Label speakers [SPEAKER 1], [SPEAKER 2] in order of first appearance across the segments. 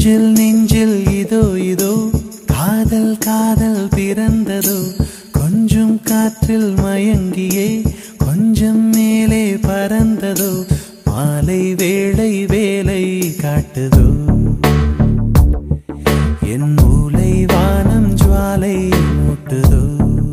[SPEAKER 1] நெஞ்சில் நெஞ்சில் இதோ இதோ காதல் காதல் பிறந்ததோ கொஞ்சம் காற்றில் மயங்கியே கொஞ்சம் மேலே பறந்ததோ மாலை வேளை வேலை காட்டுதோ என் மூளை வானம் ஜுவாலை மூட்டுதோ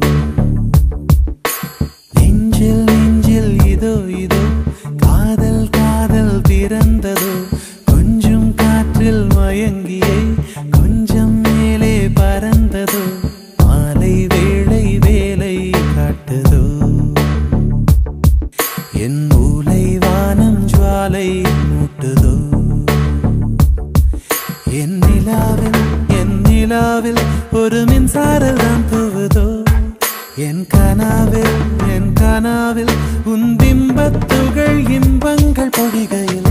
[SPEAKER 1] நெஞ்சில் நெஞ்சில் இதோ இதோ காதல் காதல் பிறந்ததோ கொஞ்சம் காற்றில் மயங்கியே கொஞ்சம் மேலே பறந்ததோ மாலை வேளை வேலை காட்டுதோ என் மூளை வானம் ஜுவாலை மூட்டுதோ என் நிலாவில் என் நிலாவில் ஒரு மின்சாரம் தான் தூவுதோ என் கனாவில் என் கனாவில் உன் பிம்பத்துகள் இன்பங்கள் பொழிகையில்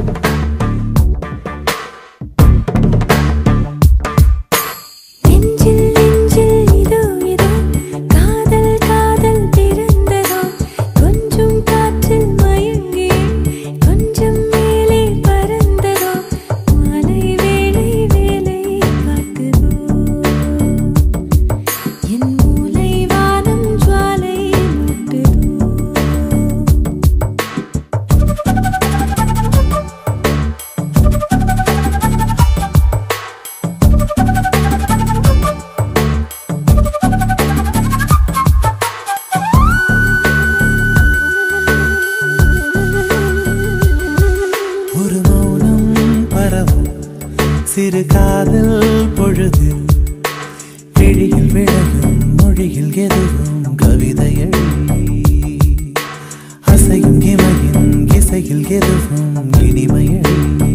[SPEAKER 2] நெஞ்சில் நெஞ்சில் இதோ இதோ காதல் காதல் பிறந்ததோ கொஞ்சம் காற்றில் மயங்கி கொஞ்சம் மேலே பறந்ததோ மாலை வேளை வேலை காட்டுதோ என் மூளை வானம் ஜுவாலை மூட்டுதோ
[SPEAKER 1] ஒரு மௌனம் பரவும் சிறு காதல் பொழுது விழியில் விழகும் மொழியில் எதுவும் கவிதையழி அசையும் இமையின் இசையில் எதுவும் இனிமையழி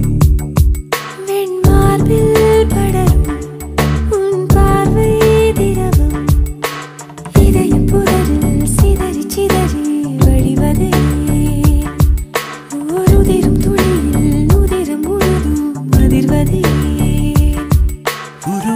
[SPEAKER 2] வெண்மார்பில் படரும் உன் பார்வை திரவம் இதயம் புதரில் சிதறி சிதறி வழிவதே ஓர் உதிரும் துளியில் உதிரம் முழுதும் அதிர்வதே
[SPEAKER 1] ஒரு